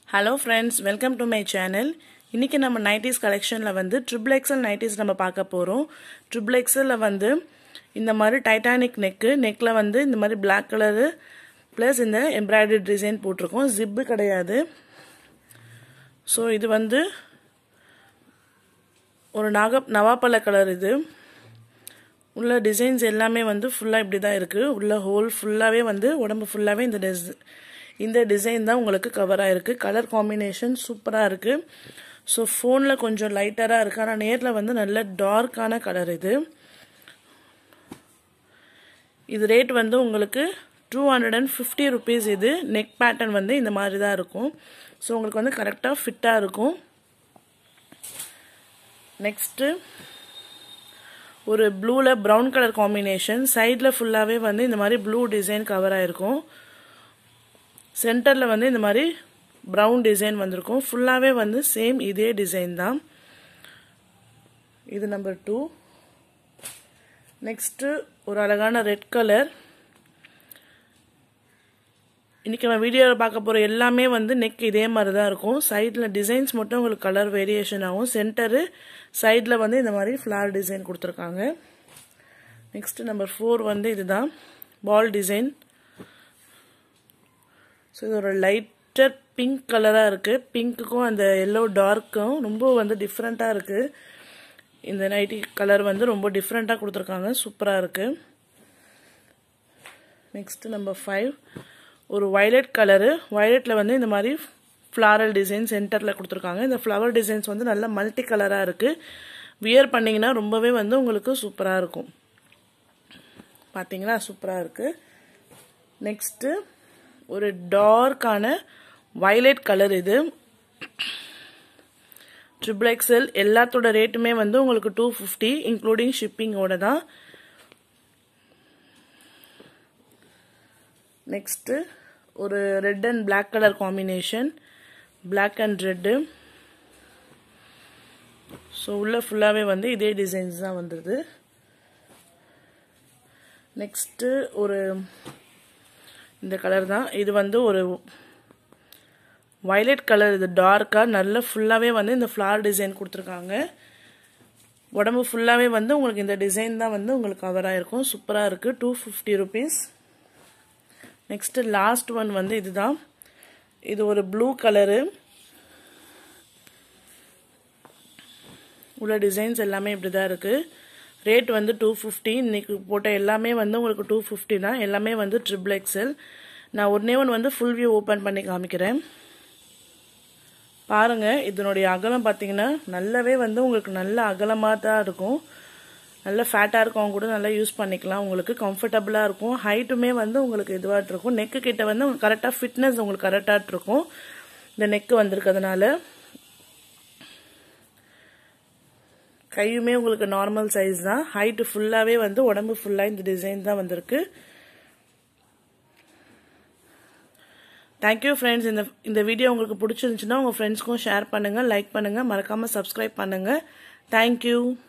hello friends welcome to my channel இன்றைக்கி நம்ம nighties கலெக்ஷனில் வந்து ட்ரிபிள் எக்ஸல் நைட்டிஸ் நம்ம பார்க்க போகிறோம் ட்ரிபிள் எக்ஸலில் வந்து இந்த மாதிரி டைட்டானிக் நெக்கு நெக்கில் வந்து இந்த மாதிரி பிளாக் கலரு ப்ளஸ் இந்த எம்ப்ராய்டரி டிசைன் போட்டிருக்கோம் ஜிப்பு கிடையாது ஸோ இது வந்து ஒரு நாக நவாப்பழ கலர் இது உள்ள டிசைன்ஸ் எல்லாமே வந்து ஃபுல்லாக இப்படி தான் இருக்குது உள்ள ஹோல் ஃபுல்லாகவே வந்து உடம்பு ஃபுல்லாகவே இந்த டிஸ் இந்த டிசைன் தான் உங்களுக்கு கவர் ஆகிருக்கு கலர் காம்பினேஷன் சூப்பராக இருக்குது ஸோ ஃபோனில் கொஞ்சம் லைட்டராக இருக்குது ஆனால் நேரில் வந்து நல்ல டார்க்கான கலர் இது இது ரேட் வந்து உங்களுக்கு two hundred and fifty rupees இது நெக் பேட்டர்ன் வந்து இந்த மாதிரி தான் இருக்கும் ஸோ உங்களுக்கு வந்து கரெக்டாக ஃபிட்டாக இருக்கும் நெக்ஸ்ட்டு ஒரு ப்ளூவில் ப்ரௌன் கலர் காம்பினேஷன் சைடில் ஃபுல்லாகவே வந்து இந்த மாதிரி ப்ளூ டிசைன் கவர் ஆகிருக்கும் சென்டரில் வந்து இந்த மாதிரி ப்ரௌன் டிசைன் வந்திருக்கும் ஃபுல்லாகவே வந்து சேம் இதே டிசைன் தான் இது நம்பர் டூ நெக்ஸ்ட்டு ஒரு அழகான ரெட் கலர் இன்றைக்கி நம்ம வீடியோவில் பார்க்க போகிற எல்லாமே வந்து நெக் இதே மாதிரி தான் இருக்கும் சைடில் டிசைன்ஸ் மட்டும் உங்களுக்கு கலர் வேரியேஷன் ஆகும் சென்டரு சைடில் வந்து இந்த மாதிரி ஃப்ளார் டிசைன் கொடுத்துருக்காங்க நெக்ஸ்ட்டு நம்பர் ஃபோர் வந்து இதுதான் பால் டிசைன் ஸோ இது ஒரு லைட்டர் பிங்க் கலராக இருக்குது பிங்க்குக்கும் அந்த எல்லோ டார்க்கும் ரொம்ப வந்து டிஃப்ரெண்ட்டாக இருக்குது இந்த நைட்டி கலர் வந்து ரொம்ப டிஃப்ரெண்ட்டாக கொடுத்துருக்காங்க சூப்பராக இருக்குது நெக்ஸ்ட்டு நம்பர் ஃபைவ் ஒரு வயலட் கலரு வயலட்டில் வந்து இந்த மாதிரி ஃப்ளாரல் டிசைன் சென்டரில் கொடுத்துருக்காங்க இந்த ஃப்ளவர் டிசைன்ஸ் வந்து நல்ல மல்டி கலராக இருக்குது வியர் பண்ணிங்கன்னா ரொம்பவே வந்து உங்களுக்கு சூப்பராக இருக்கும் பார்த்தீங்களா சூப்பராக இருக்குது நெக்ஸ்ட்டு ஒரு டார்க்கான வயலட் கலர் இது ட்ரிபிள் எக்ஸல் எல்லாத்தோட ரேட்டுமே வந்து உங்களுக்கு டூ ஃபிஃப்டி இன்க்ளூடிங் ஷிப்பிங்கோட தான் நெக்ஸ்ட்டு ஒரு red and black colour combination black and red so உள்ள ஃபுல்லாகவே வந்து இதே டிசைன்ஸ் தான் வந்துடுது நெக்ஸ்ட்டு ஒரு இந்த கலர் தான் இது வந்து ஒரு வயலட் கலர் இது டார்க்காக நல்ல ஃபுல்லாகவே வந்து இந்த ஃப்ளார் டிசைன் கொடுத்துருக்காங்க உடம்பு ஃபுல்லாகவே வந்து உங்களுக்கு இந்த டிசைன் தான் வந்து உங்களுக்கு கவர் ஆகிருக்கும் சூப்பராக இருக்குது two fifty rupees next last one வந்து இதுதான் இது ஒரு ப்ளூ கலரு உள்ள டிசைன்ஸ் எல்லாமே இப்படி தான் இருக்குது ரேட் வந்து டூ ஃபிஃப்டி இன்றைக்கி போட்ட எல்லாமே வந்து உங்களுக்கு டூ ஃபிஃப்டி தான் எல்லாமே வந்து ட்ரிபிள் எக்ஸல் நான் ஒன்றே ஒன்று வந்து ஃபுல் வியூ ஓப்பன் பண்ணி காமிக்கிறேன் பாருங்கள் இதனுடைய அகலம் பார்த்தீங்கன்னா நல்லாவே வந்து உங்களுக்கு நல்ல அகலமாக தான் இருக்கும் நல்ல ஃபேட்டாக இருக்கவங்க கூட நல்லா யூஸ் பண்ணிக்கலாம் உங்களுக்கு கம்ஃபர்டபுளாக இருக்கும் ஹைட்டுமே வந்து உங்களுக்கு இதுவாக இருக்கும் நெக்கு கிட்ட வந்து உங்களுக்கு கரெக்டாக ஃபிட்னஸ் உங்களுக்கு கரெக்டாக இருக்கும் இந்த நெக்கு வந்திருக்கிறதுனால கையுமே உங்களுக்கு நார்மல் சைஸ் தான் ஹைட்டு ஃபுல்லாகவே வந்து உடம்பு ஃபுல்லாக இந்த டிசைன் தான் வந்திருக்கு தேங்க்யூ ஃப்ரெண்ட்ஸ் இந்த இந்த வீடியோ உங்களுக்கு பிடிச்சிருந்துச்சுன்னா உங்கள் ஃப்ரெண்ட்ஸ்க்கும் ஷேர் பண்ணுங்கள் லைக் பண்ணுங்கள் மறக்காமல் சப்ஸ்கிரைப் பண்ணுங்கள் தேங்க்யூ